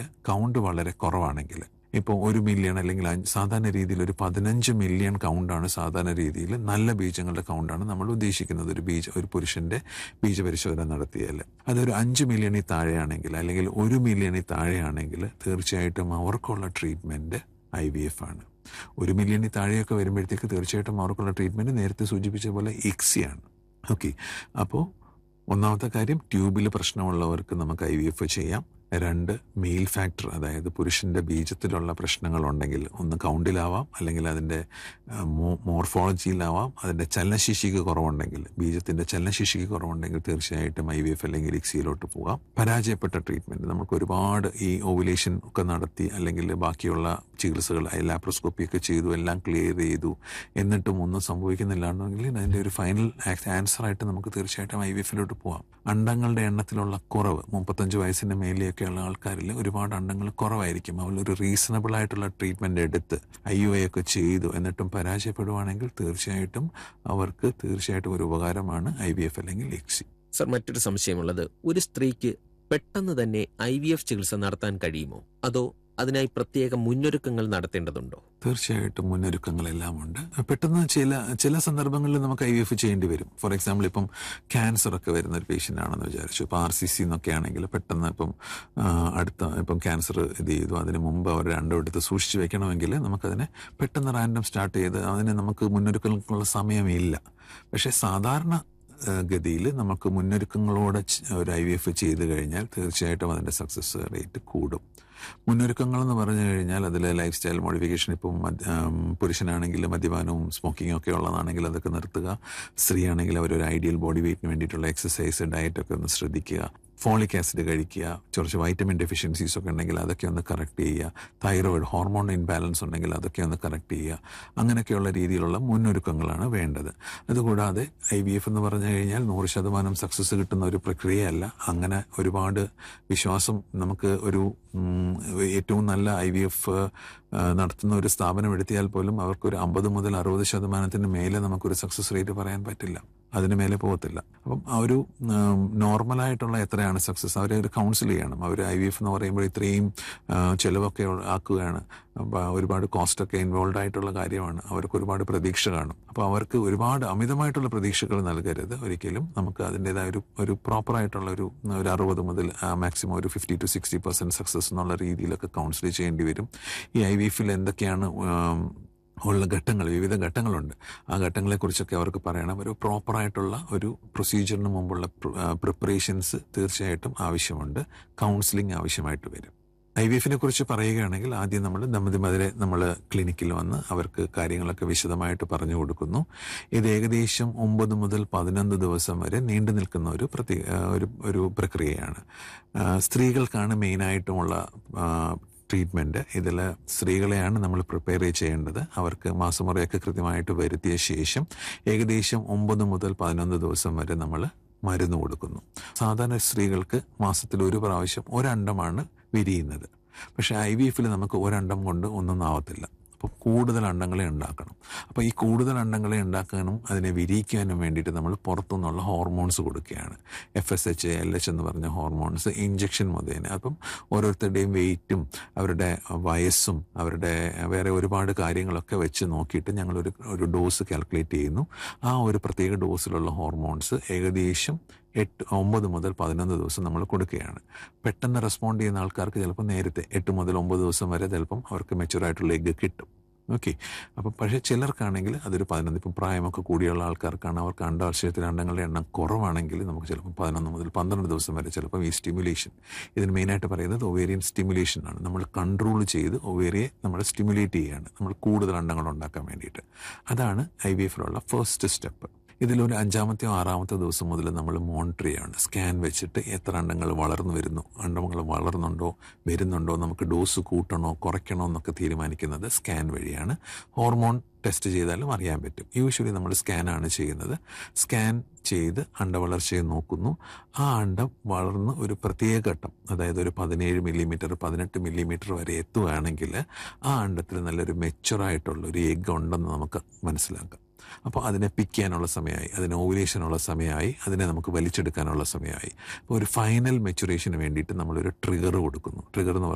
count വളരെ കുറവാണെങ്കിൽ ഇപ്പോൾ ഒരു മില്യൺ അല്ലെങ്കിൽ അഞ്ച് സാധാരണ രീതിയിൽ ഒരു പതിനഞ്ച് മില്യൺ കൗണ്ടാണ് സാധാരണ രീതിയിൽ നല്ല ബീജങ്ങളുടെ കൗണ്ടാണ് നമ്മൾ ഉദ്ദേശിക്കുന്നത് ഒരു ബീജ ഒരു പുരുഷന്റെ ബീജപരിശോധന നടത്തിയാൽ അതൊരു അഞ്ച് മില്യണിൽ താഴെയാണെങ്കിൽ അല്ലെങ്കിൽ ഒരു മില്യണിൽ താഴെയാണെങ്കിൽ തീർച്ചയായിട്ടും അവർക്കുള്ള ട്രീറ്റ്മെന്റ് ഐ വി എഫ് ആണ് ഒരു മില്യണിൽ താഴെയൊക്കെ വരുമ്പോഴത്തേക്ക് തീർച്ചയായിട്ടും അവർക്കുള്ള ട്രീറ്റ്മെന്റ് നേരത്തെ സൂചിപ്പിച്ച പോലെ ഇക്സിയാണ് ഓക്കെ അപ്പോൾ ഒന്നാമത്തെ കാര്യം ട്യൂബിൽ പ്രശ്നമുള്ളവർക്ക് നമുക്ക് ഐ വി എഫ് ചെയ്യാം രണ്ട് മെയിൽ ഫാക്ടർ അതായത് പുരുഷന്റെ ബീജത്തിലുള്ള പ്രശ്നങ്ങളുണ്ടെങ്കിൽ ഒന്ന് കൗണ്ടിലാവാം അല്ലെങ്കിൽ അതിൻ്റെ മോർഫോളജിയിലാവാം അതിൻ്റെ ചലനശേഷിക്ക് കുറവുണ്ടെങ്കിൽ ബീജത്തിന്റെ ചലനശേഷിക്ക് കുറവുണ്ടെങ്കിൽ തീർച്ചയായിട്ടും ഐ വി എഫ് അല്ലെങ്കിൽ ഇക്സിയിലോട്ട് പോകാം പരാജയപ്പെട്ട ട്രീറ്റ്മെന്റ് നമുക്ക് ഒരുപാട് ഈ ഓവുലേഷൻ ഒക്കെ നടത്തി അല്ലെങ്കിൽ ബാക്കിയുള്ള ചികിത്സകൾ ലാപ്രോസ്കോപ്പി ഒക്കെ ചെയ്തു എല്ലാം ക്ലിയർ ചെയ്തു എന്നിട്ടും ഒന്നും സംഭവിക്കുന്നില്ലാണ്ടെങ്കിൽ അതിൻ്റെ ഒരു ഫൈനൽ ആൻസർ ആയിട്ട് നമുക്ക് തീർച്ചയായിട്ടും ഐ വി എഫിലോട്ട് പോകാം അണ്ടങ്ങളുടെ എണ്ണത്തിലുള്ള കുറവ് മുപ്പത്തഞ്ച് വയസ്സിന് മേലെയൊക്കെയുള്ള ആൾക്കാരിൽ ഒരുപാട് അണ്ടങ്ങൾ കുറവായിരിക്കും അവരൊരു റീസണബിൾ ആയിട്ടുള്ള ട്രീറ്റ്മെന്റ് എടുത്ത് ഐ യു ഐ ഒക്കെ ചെയ്തു എന്നിട്ടും പരാജയപ്പെടുവാണെങ്കിൽ തീർച്ചയായിട്ടും അവർക്ക് തീർച്ചയായിട്ടും ഒരു ഉപകാരമാണ് ഐ വി എഫ് അല്ലെങ്കിൽ എക്സി സർ മറ്റൊരു സംശയമുള്ളത് ഒരു സ്ത്രീക്ക് പെട്ടെന്ന് തന്നെ ഐ വി എഫ് ചികിത്സ നടത്താൻ കഴിയുമോ അതോ അതിനായി പ്രത്യേക മുന്നൊരുക്കങ്ങൾ നടത്തേണ്ടതുണ്ടോ തീർച്ചയായിട്ടും മുന്നൊരുക്കങ്ങളെല്ലാം ഉണ്ട് പെട്ടെന്ന് ചില ചില സന്ദർഭങ്ങളിൽ നമുക്ക് ഐ വി എഫ് ചെയ്യേണ്ടി വരും ഫോർ എക്സാമ്പിൾ ഇപ്പം ക്യാൻസർ ഒക്കെ വരുന്ന ഒരു പേഷ്യൻ്റ് ആണെന്ന് വിചാരിച്ചു ഇപ്പം ആർ സി സി എന്നൊക്കെ ആണെങ്കിൽ പെട്ടെന്ന് ഇപ്പം അടുത്ത ഇപ്പം ക്യാൻസർ ഇത് ചെയ്തു അതിന് മുമ്പ് അവർ രണ്ടും എടുത്ത് സൂക്ഷിച്ചു വെക്കണമെങ്കിൽ നമുക്കതിനെ പെട്ടെന്ന് റാൻഡം സ്റ്റാർട്ട് ചെയ്ത് അതിന് നമുക്ക് മുന്നൊരുക്കങ്ങൾക്കുള്ള സമയമില്ല പക്ഷേ സാധാരണ ഗതിയിൽ നമുക്ക് മുന്നൊരുക്കങ്ങളോടെ ഒരു ഐ വി എഫ് ചെയ്ത് കഴിഞ്ഞാൽ തീർച്ചയായിട്ടും അതിൻ്റെ സക്സസ് റേറ്റ് കൂടും മുന്നൊരുക്കങ്ങൾ എന്ന് പറഞ്ഞു കഴിഞ്ഞാൽ അതിൽ ലൈഫ് സ്റ്റൈൽ മോഡിഫിക്കേഷൻ ഇപ്പം പുരുഷനാണെങ്കിൽ മദ്യപാനവും സ്മോക്കിംഗ് ഒക്കെ ഉള്ളതാണെങ്കിൽ അതൊക്കെ നിർത്തുക സ്ത്രീ ആണെങ്കിൽ അവരൊരു ഐഡിയൽ ബോഡി വെയ്റ്റിന് വേണ്ടിയിട്ടുള്ള എക്സസൈസ് ഡയറ്റ് ഒക്കെ ഒന്ന് ശ്രദ്ധിക്കുക ഫോളിക് ആസിഡ് കഴിക്കുക കുറച്ച് വൈറ്റമിൻ ഡെഫിഷ്യൻസീസ് ഒക്കെ ഉണ്ടെങ്കിൽ അതൊക്കെ ഒന്ന് കറക്റ്റ് ചെയ്യുക തൈറോയിഡ് ഹോർമോൺ ഇൻബാലൻസ് ഉണ്ടെങ്കിൽ അതൊക്കെ ഒന്ന് കറക്റ്റ് ചെയ്യുക അങ്ങനെയൊക്കെയുള്ള രീതിയിലുള്ള മുന്നൊരുക്കങ്ങളാണ് വേണ്ടത് അതുകൂടാതെ ഐ വി എഫ് എന്ന് പറഞ്ഞു കഴിഞ്ഞാൽ നൂറ് ശതമാനം സക്സസ് കിട്ടുന്ന ഒരു പ്രക്രിയയല്ല അങ്ങനെ ഒരുപാട് വിശ്വാസം നമുക്ക് ഒരു ഏറ്റവും നല്ല ഐ വി എഫ് നടത്തുന്ന ഒരു സ്ഥാപനം എടുത്തിയാൽ പോലും അവർക്കൊരു അമ്പത് മുതൽ അറുപത് ശതമാനത്തിന് മേലെ നമുക്കൊരു സക്സസ് റേറ്റ് പറയാൻ പറ്റില്ല അതിന് മേലെ പോകത്തില്ല അപ്പം ആ ഒരു നോർമലായിട്ടുള്ള എത്രയാണ് സക്സസ് അവരെ ഒരു കൗൺസിൽ ചെയ്യണം അവർ ഐ വി എഫ് എന്ന് പറയുമ്പോൾ ഇത്രയും ചിലവൊക്കെ ആക്കുകയാണ് ഒരുപാട് കോസ്റ്റ് ഒക്കെ ഇൻവോൾവ് ആയിട്ടുള്ള കാര്യമാണ് അവർക്ക് ഒരുപാട് പ്രതീക്ഷ കാണും അപ്പോൾ അവർക്ക് ഒരുപാട് അമിതമായിട്ടുള്ള പ്രതീക്ഷകൾ നൽകരുത് ഒരിക്കലും നമുക്ക് അതിൻ്റെതായ ഒരു ഒരു പ്രോപ്പറായിട്ടുള്ള ഒരു ഒരു അറുപത് മുതൽ മാക്സിമം ഒരു fifty to sixty percent success എന്നുള്ള രീതിയിലൊക്കെ കൗൺസിൽ ചെയ്യേണ്ടി വരും ഈ ഐ വി എഫിൽ എന്തൊക്കെയാണ് ഉള്ള ഘട്ടങ്ങൾ വിവിധ ഘട്ടങ്ങളുണ്ട് ആ ഘട്ടങ്ങളെക്കുറിച്ചൊക്കെ അവർക്ക് പറയണം ഒരു പ്രോപ്പറായിട്ടുള്ള ഒരു പ്രൊസീജിയറിന് മുമ്പുള്ള പ്രിപ്പറേഷൻസ് തീർച്ചയായിട്ടും ആവശ്യമുണ്ട് കൗൺസിലിംഗ് ആവശ്യമായിട്ട് വരും ഐ വി എഫിനെ കുറിച്ച് പറയുകയാണെങ്കിൽ ആദ്യം നമ്മൾ ദമ്പതിമതിരെ നമ്മൾ ക്ലിനിക്കിൽ വന്ന് അവർക്ക് കാര്യങ്ങളൊക്കെ വിശദമായിട്ട് പറഞ്ഞു കൊടുക്കുന്നു ഇത് ഏകദേശം ഒമ്പത് മുതൽ പതിനൊന്ന് ദിവസം വരെ നീണ്ടു നിൽക്കുന്ന ഒരു പ്രത്യേക ഒരു ഒരു പ്രക്രിയയാണ് സ്ത്രീകൾക്കാണ് മെയിനായിട്ടുമുള്ള ട്രീറ്റ്മെൻറ്റ് ഇതിൽ സ്ത്രീകളെയാണ് നമ്മൾ പ്രിപ്പയർ ചെയ്യേണ്ടത് അവർക്ക് മാസമുറയൊക്കെ കൃത്യമായിട്ട് വരുത്തിയ ശേഷം ഏകദേശം ഒമ്പത് മുതൽ പതിനൊന്ന് ദിവസം വരെ നമ്മൾ മരുന്ന് കൊടുക്കുന്നു സാധാരണ സ്ത്രീകൾക്ക് മാസത്തിൽ ഒരു പ്രാവശ്യം ഒരണ്ടമാണ് വിരിയുന്നത് പക്ഷേ ഐ വി എഫിൽ നമുക്ക് ഒരണ്ടം കൊണ്ട് ഒന്നും ആവത്തില്ല അപ്പോൾ കൂടുതൽ അണ്ടങ്ങളെ ഉണ്ടാക്കണം അപ്പോൾ ഈ കൂടുതൽ അണ്ടങ്ങളെ ഉണ്ടാക്കാനും അതിനെ വിരിയിക്കാനും വേണ്ടിയിട്ട് നമ്മൾ പുറത്തുനിന്നുള്ള ഹോർമോൺസ് കൊടുക്കുകയാണ് F S H L H എന്ന് പറഞ്ഞ ഹോർമോൺസ് ഇഞ്ചക്ഷൻ മുഖേന അപ്പം ഓരോരുത്തരുടെയും വെയിറ്റും അവരുടെ വയസ്സും അവരുടെ വേറെ ഒരുപാട് കാര്യങ്ങളൊക്കെ വെച്ച് നോക്കിയിട്ട് ഞങ്ങളൊരു ഒരു ഡോസ് കാൽക്കുലേറ്റ് ചെയ്യുന്നു ആ ഒരു പ്രത്യേക ഡോസിലുള്ള ഹോർമോൺസ് ഏകദേശം എട്ട് ഒമ്പത് മുതൽ പതിനൊന്ന് ദിവസം നമ്മൾ കൊടുക്കുകയാണ് പെട്ടെന്ന് റെസ്പോണ്ട് ചെയ്യുന്ന ആൾക്കാർക്ക് ചിലപ്പോൾ നേരത്തെ എട്ട് മുതൽ ഒമ്പത് ദിവസം വരെ ചിലപ്പം അവർക്ക് മെച്ചുറായിട്ടുള്ള എഗ്ഗ് കിട്ടും ഓക്കെ അപ്പം പക്ഷേ ചിലർക്കാണെങ്കിൽ അതൊരു പതിനൊന്ന് ഇപ്പം പ്രായമൊക്കെ കൂടിയുള്ള ആൾക്കാർക്കാണ് അവർക്ക് അണ്ടാശയത്തിൽ അണ്ടങ്ങളുടെ എണ്ണം കുറവാണെങ്കിൽ നമുക്ക് ചിലപ്പോൾ പതിനൊന്ന് മുതൽ പന്ത്രണ്ട് ദിവസം വരെ ചിലപ്പം ഈ സ്റ്റിമുലേഷൻ ഇതിന് മെയിനായിട്ട് പറയുന്നത് ഒവേറിയൻ സ്റ്റിമുലേഷൻ ആണ് നമ്മൾ കൺട്രോൾ ചെയ്ത് ഒവേറിയെ നമ്മൾ സ്റ്റിമുലേറ്റ് ചെയ്യുകയാണ് നമ്മൾ കൂടുതൽ അണ്ടങ്ങൾ ഉണ്ടാക്കാൻ വേണ്ടിയിട്ട് അതാണ് ഐ വി എഫിലുള്ള ഫസ്റ്റ് സ്റ്റെപ്പ് ഇതിലൊരു അഞ്ചാമത്തെയോ ആറാമത്തെ ദിവസം മുതൽ നമ്മൾ മോണിറ്റർ ചെയ്യാണ് സ്കാൻ വെച്ചിട്ട് എത്ര അണ്ടങ്ങൾ വളർന്നു വരുന്നു അണ്ടങ്ങൾ വളർന്നുണ്ടോ വരുന്നുണ്ടോ നമുക്ക് ഡോസ് കൂട്ടണോ കുറയ്ക്കണോ എന്നൊക്കെ തീരുമാനിക്കുന്നത് സ്കാൻ വഴിയാണ് ഹോർമോൺ ടെസ്റ്റ് ചെയ്താലും അറിയാൻ പറ്റും യൂഷ്വലി നമ്മൾ സ്കാനാണ് ചെയ്യുന്നത് സ്കാൻ ചെയ്ത് അണ്ടവളർച്ചയെ നോക്കുന്നു ആ അണ്ടം വളർന്ന് ഒരു പ്രത്യേക ഘട്ടം അതായത് ഒരു പതിനേഴ് മില്ലിമീറ്റർ പതിനെട്ട് മില്ലിമീറ്റർ വരെ എത്തുകയാണെങ്കിൽ ആ അണ്ടത്തിൽ നല്ലൊരു മെച്ചുറായിട്ടുള്ള ഒരു എഗ് ഉണ്ടെന്ന് നമുക്ക് മനസ്സിലാക്കാം അപ്പോൾ അതിനെ പിക്ക് ചെയ്യാനുള്ള സമയമായി അതിന് ഓവുലേഷനുള്ള സമയമായി അതിനെ നമുക്ക് വലിച്ചെടുക്കാനുള്ള സമയമായി അപ്പോൾ ഒരു ഫൈനൽ മെച്ചുറേഷന് വേണ്ടിയിട്ട് നമ്മളൊരു ട്രിഗർ കൊടുക്കുന്നു ട്രിഗർ എന്ന്